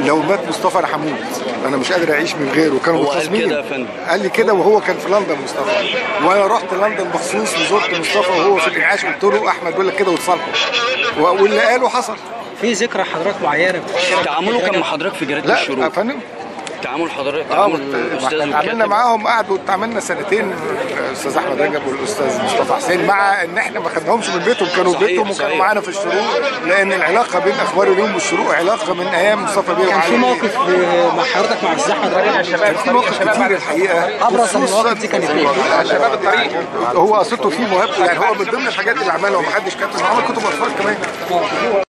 لو مات مصطفى انا هموت انا مش قادر اعيش من غيره كانوا هو قال مخاصمين كده يا فندم. قال لي كده وهو كان في لندن مصطفى وانا رحت لندن مخصوص وزرت مصطفى وهو في الانعاش قلت له احمد بيقول لك كده وتصالحوا واللي قاله حصل في ذكرى حضرتك معينه بتفتكرها تعامله كان بتفتكرها؟ مع حضرتك في جريده لا يا الشروق فندم تعامل حضرتك اه تعامل ما الاستاذ احنا اتعاملنا والكاتب معاهم قعدوا اتعاملنا سنتين الاستاذ احمد رجب والاستاذ مصطفى حسين مع ان احنا ما خدناهمش من بيتهم كانوا في صحيح، بيتهم وكانوا صحيح. معانا في الشروق لان العلاقه بين اخبار اليوم والشروق علاقه من ايام مصطفى بيه كان في وعلي. موقف آه، مع حضرتك مع الاستاذ احمد رجب كان في مواقف كتير الحقيقه أبرز خصوصاً- المواقف دي كانت إيه؟ شباب الطريق هو قصته فيه موهبه يعني هو من ضمن الحاجات اللي عملها ومحدش كاتب عمل كتب اطفال كمان